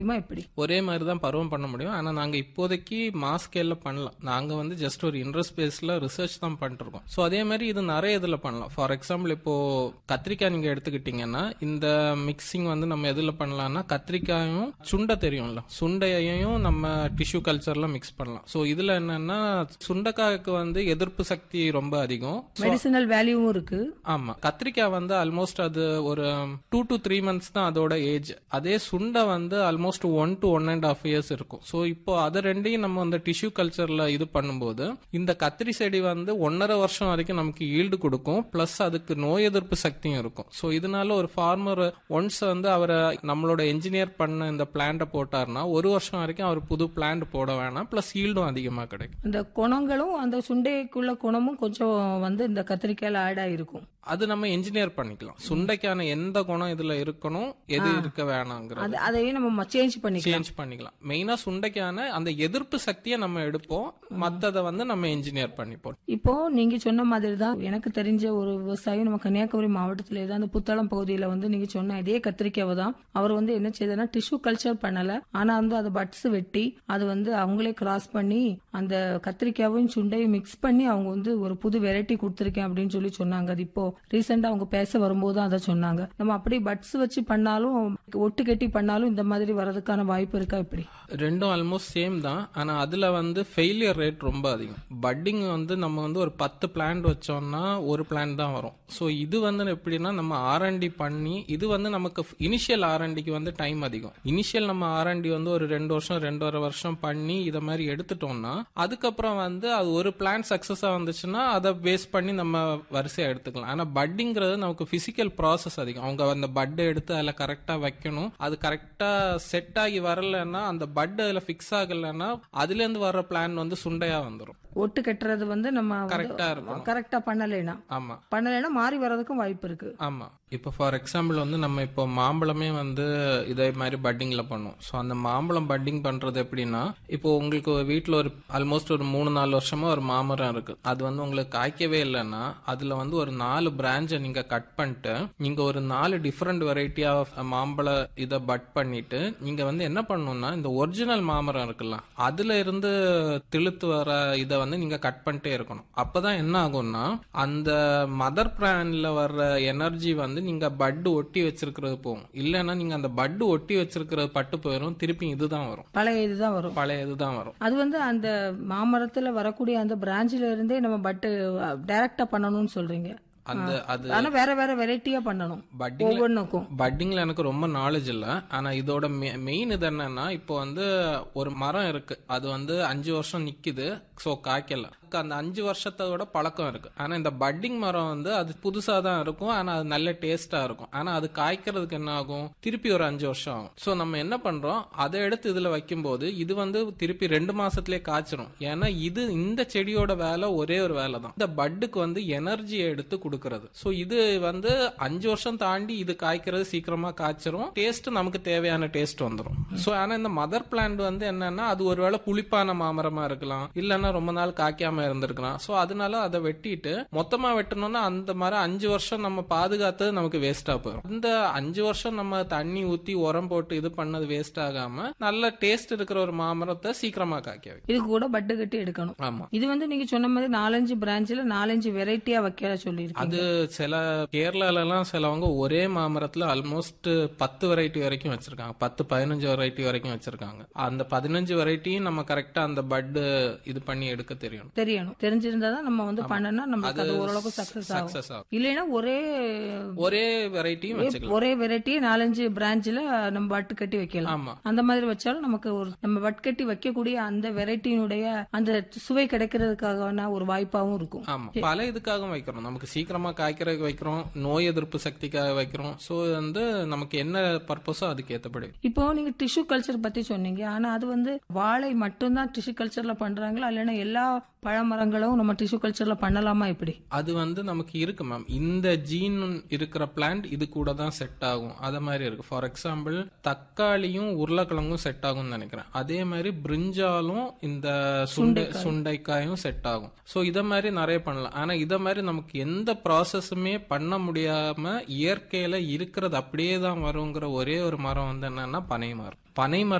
முடியுமா எப்படி ஒரே மாதிரி தான் பருவம் பண்ண முடியும் ஆனா நாங்க இப்போதைக்கு மாஸ் ஸ்கேல்ல பண்ணலாம் நாங்க வந்து ஜஸ்ட் ஒரு இன்ட்ரெஸ்ட் பேஸ்ல ரிசர்ச் தான் பண்ணிட்டு இருக்கோம் ஸோ அதே மாதிரி இது நிறைய இதுல பண்ணலாம் ஃபார் எக்ஸாம்பிள் இப்போ கத்திரிக்காய் நீங்க எடுத்துக்கிட்டீங்கன்னா இந்த மிக்சிங் வந்து நம்ம எதுல பண்ணலாம்னா கத்திரிக்காயும் சுண்டை தெரியும்ல சுண்டையையும் நம்ம டிஷ்யூ கல்ச்சர்ல மிக்ஸ் பண்ணலாம் ஸோ இதுல என்னன்னா சுண்டைக்காய்க்கு வந்து எதிர்ப்பு சக்தி ரொம்ப அதிகம் So, மெடிசினல் வேல்யூவும் இருக்கு ஆமா கத்திரிக்காய் வந்து ஆல்மோஸ்ட் அது ஒரு டூ டு த்ரீ மந்த்ஸ் தான் அதோட ஏஜ் அதே சுண்டை வந்து almost one to one and half years இருக்கும் ஸோ இப்போ அதை ரெண்டையும் நம்ம அந்த டிஷ்யூ கல்ச்சர்ல இது பண்ணும்போது இந்த கத்திரி செடி வந்து ஒன்னரை வருஷம் வரைக்கும் நமக்கு ஈல்டு கொடுக்கும் பிளஸ் அதுக்கு நோய் எதிர்ப்பு சக்தியும் இருக்கும் ஸோ இதனால ஒரு ஃபார்மர் ஒன்ஸ் வந்து அவரை நம்மளோட என்ஜினியர் பண்ண இந்த பிளான்ட்டை போட்டாருன்னா ஒரு வருஷம் வரைக்கும் அவர் புது பிளான்ட் போட வேணாம் பிளஸ் ஈல்டும் அதிகமாக கிடைக்கும் அந்த குணங்களும் அந்த சுண்டைக்குள்ள குணமும் கொஞ்சம் வந்து இந்த கத்திரிக்காயில ஆட் ஆயிருக்கும் அது நம்ம என்ஜினியர் பண்ணிக்கலாம் சுண்டைக்கான எந்த குணம் இதுல இருக்கணும் எது இருக்க வேணாங்கிறது அது அதையும் நம்ம சேஞ்ச் பண்ணிக்கலாம் சேஞ்ச் பண்ணிக்கலாம் மெயினா சுண்டைக்கான அந்த எதிர்ப்பு சக்தியை நம்ம எடுப்போம் மத்தத வந்து நம்ம என்ஜினியர் பண்ணிப்போம் இப்போ நீங்க சொன்ன மாதிரி தான் எனக்கு தெரிஞ்ச ஒரு விவசாயி நம்ம கன்னியாகுமரி மாவட்டத்துல தான் அந்த புத்தளம் பகுதியில வந்து நீங்க சொன்ன இதே கத்திரிக்காவை தான் அவர் வந்து என்ன செய்தார்னா டிஷ்யூ கல்ச்சர் பண்ணல ஆனா வந்து அதை பட்ஸ் வெட்டி அது வந்து அவங்களே கிராஸ் பண்ணி அந்த கத்திரிக்காவையும் சுண்டையும் மிக்ஸ் பண்ணி அவங்க வந்து ஒரு புது வெரைட்டி கொடுத்துருக்கேன் அப்படின்னு சொல்லி சொன்னாங்க அது இப்போ ரீசெண்டா அவங்க பேச வரும்போது தான் அதை சொன்னாங்க நம்ம அப்படி பட்ஸ் வச்சு பண்ணாலும் ஒட்டு கட்டி பண்ணாலும் இந்த மாதிரி வர்றதுக்கான வாய்ப்பு இருக்கா இப்படி ரெண்டும் ஆல்மோஸ்ட் சேம் தான் ஆனா அதுல வந்து ஃபெயிலியர் ரேட் ரொம்ப அதிகம் பட்டிங் வந்து நம்ம வந்து ஒரு பத்து பிளான்ட் வச்சோம்னா ஒரு பிளான்ட் தான் வரும் ஸோ இது வந்து எப்படின்னா நம்ம ஆர்என்டி பண்ணி இது வந்து நமக்கு இனிஷியல் ஆர்என்டிக்கு வந்து டைம் அதிகம் இனிஷியல் நம்ம ஆர்என்டி வந்து ஒரு ரெண்டு வருஷம் ரெண்டரை வருஷம் பண்ணி இதை மாதிரி எடுத்துட்டோம்னா அதுக்கப்புறம் வந்து அது ஒரு பிளான் சக்சஸா வந்துச்சுன்னா அதை பேஸ் பண்ணி நம்ம வரிசையா எடுத்துக்கலாம் ஆனா பட்டிங்கிறது நமக்கு பிசிக்கல் ப்ராசஸ் அதிகம் அவங்க அந்த பட்டை எடுத்து அதில் கரெக்டா வைக்கணும் அது கரெக்டா செட் ஆகி வரலன்னா அந்த பட் அதுல ஃபிக்ஸ் ஆகலைன்னா அதுல இருந்து வர்ற பிளான் வந்து சுண்டையா வந்துடும் ஒட்டு கட்டுறது வந்து நம்ம கரெக்டா இருக்கும் கரெக்டா பண்ணலைனா ஆமா பண்ணலைன்னா மாறி வர்றதுக்கும் வாய்ப்பு இருக்கு ஆமா இப்போ ஃபார் எக்ஸாம்பிள் வந்து நம்ம இப்போ மாம்பழமே வந்து இதே மாதிரி பட்டிங்ல பண்ணுவோம் ஸோ அந்த மாம்பழம் பட்டிங் பண்றது எப்படின்னா இப்போ உங்களுக்கு வீட்டில் ஒரு ஆல்மோஸ்ட் ஒரு மூணு நாலு வருஷமா ஒரு மாமரம் இருக்கு அது வந்து உங்களுக்கு காய்க்கவே இல்லைன்னா அதுல வந்து ஒரு நாலு பிரான்ச்சை நீங்க கட் பண்ணிட்டு நீங்க ஒரு நாலு டிஃப்ரெண்ட் வெரைட்டி ஆஃப் மாம்பழ இதை பட் பண்ணிட்டு நீங்க வந்து என்ன பண்ணணும்னா இந்த ஒரிஜினல் மாமரம் இருக்குல்ல அதுல இருந்து திழுத்து வர இதை வந்து நீங்க கட் பண்ணிட்டே இருக்கணும் அப்பதான் என்ன ஆகும்னா அந்த மதர் பிளான்ல வர்ற எனர்ஜி வந்து நீங்க பட் ஒட்டி வச்சிருக்கிறது போகும் இல்லைன்னா நீங்க அந்த பட் ஒட்டி வச்சிருக்கிறது பட்டு போயிடும் திருப்பி இதுதான் வரும் பழைய இதுதான் வரும் பழைய இதுதான் வரும் அது வந்து அந்த மாமரத்துல வரக்கூடிய அந்த பிரான்ச்ல இருந்தே நம்ம பட்டு டைரக்டா பண்ணணும்னு சொல்றீங்க அந்த அது ஆனா வேற வேற வெரைட்டியா பண்ணணும் பட்டிங் ஒவ்வொன்றுக்கும் பட்டிங்ல எனக்கு ரொம்ப நாலேஜ் இல்ல ஆனா இதோட மெயின் இது என்னன்னா இப்போ வந்து ஒரு மரம் இருக்கு அது வந்து அஞ்சு வருஷம் நிக்குது சோ காய்க்கல அந்த அஞ்சு வருஷத்தோட பழக்கம் இருக்கு ஆனா இந்த பட்டிங் மரம் வந்து அது புதுசா தான் இருக்கும் ஆனா அது நல்ல டேஸ்டா இருக்கும் ஆனா அது காய்க்கிறதுக்கு என்ன ஆகும் திருப்பி ஒரு அஞ்சு வருஷம் ஆகும் சோ நம்ம என்ன பண்றோம் அதை எடுத்து இதுல வைக்கும்போது இது வந்து திருப்பி ரெண்டு மாசத்துலயே காய்ச்சிரும் ஏன்னா இது இந்த செடியோட வேலை ஒரே ஒரு வேலை தான் இந்த பட்டுக்கு வந்து எனர்ஜியை எடுத்து கொடுக்கறது சோ இது வந்து அஞ்சு வருஷம் தாண்டி இது காய்க்கிறது சீக்கிரமா காய்ச்சிரும் டேஸ்ட் நமக்கு தேவையான டேஸ்ட் வந்துடும் சோ ஆனா இந்த மதர் பிளான்ட் வந்து என்னன்னா அது ஒருவேளை புளிப்பான மாமரமா இருக்கலாம் இல்லைன்னா ரொம்ப நாள் காய்க்காம இருந்திருக்கலாம் சோ அதனால அதை வெட்டிட்டு மொத்தமா வெட்டணும்னா அந்த மரம் அஞ்சு வருஷம் நம்ம பாதுகாத்தது நமக்கு வேஸ்டா போயிடும் இந்த அஞ்சு வருஷம் நம்ம தண்ணி ஊத்தி உரம் போட்டு இது பண்ணது வேஸ்ட் ஆகாம நல்ல டேஸ்ட் இருக்கிற ஒரு மாமரத்தை சீக்கிரமா காய்க்க வைக்கும் இதுக்கு கூட பட்டு கட்டி எடுக்கணும் ஆமா இது வந்து நீங்க சொன்ன மாதிரி நாலஞ்சு பிரான்ச்ல நாலஞ்சு வெரைட்டியா வைக்க சொல்லியிருக்கீங்க அது சில கேரளால எல்லாம் சிலவங்க ஒரே மாமரத்துல ஆல்மோஸ்ட் பத்து வெரைட்டி வரைக்கும் வச்சிருக்காங்க பத்து பதினஞ்சு வெரைட்டி வரைக்கும் வச்சிருக்காங்க அந்த பதினஞ்சு வெரைட்டியும் நம்ம கரெக்டா அந்த பட் இது பண்ணி எடுக்க தெரியணும் தெரியணும் தெரிஞ்சிருந்தா தான் நம்ம வந்து பண்ணனா நமக்கு அது ஓரளவுக்கு சக்சஸ் ஆகும் சக்சஸ் ஆகும் இல்லைன்னா ஒரே ஒரே வெரைட்டியும் வச்சுக்கலாம் ஒரே வெரைட்டி நாலஞ்சு பிரான்ச்ல நம்ம பட்டு கட்டி வைக்கலாம் ஆமா அந்த மாதிரி வச்சாலும் நமக்கு ஒரு நம்ம வட்கட்டி வைக்கக்கூடிய அந்த வெரைட்டியினுடைய அந்த சுவை கிடைக்கிறதுக்கான ஒரு வாய்ப்பாவும் இருக்கும் ஆமா பல இதுக்காக வைக்கிறோம் நமக்கு சீக்கிரமா காய்க்கிறதுக்கு வைக்கிறோம் நோய் எதிர்ப்பு சக்திக்காக வைக்கிறோம் சோ வந்து நமக்கு என்ன பர்பஸோ அதுக்கு ஏத்தபடி இப்போ நீங்க டிஷ்யூ கல்ச்சர் பத்தி சொன்னீங்க ஆனா அது வந்து வாழை மட்டும்தான் டிஷ்யூ கல்ச்சர்ல பண்றாங்களா இல்லைன்னா எல்லா பழ மரங்களும் நம்ம டிஷ்யூ கல்ச்சர்ல பண்ணலாமா இப்படி அது வந்து நமக்கு இருக்கு மேம் இந்த ஜீன் இருக்கிற பிளான்ட் இது கூட தான் செட் ஆகும் அத மாதிரி இருக்கு ஃபார் எக்ஸாம்பிள் தக்காளியும் உருளைக்கிழங்கும் செட் ஆகும்னு நினைக்கிறேன் அதே மாதிரி பிரிஞ்சாலும் இந்த சுண்டை சுண்டைக்காயும் செட் ஆகும் ஸோ இத மாதிரி நிறைய பண்ணலாம் ஆனா இத மாதிரி நமக்கு எந்த ப்ராசஸுமே பண்ண முடியாம இயற்கையில இருக்கிறது அப்படியே தான் வருங்கிற ஒரே ஒரு மரம் வந்து என்னன்னா பனை மரம் பனை மரம்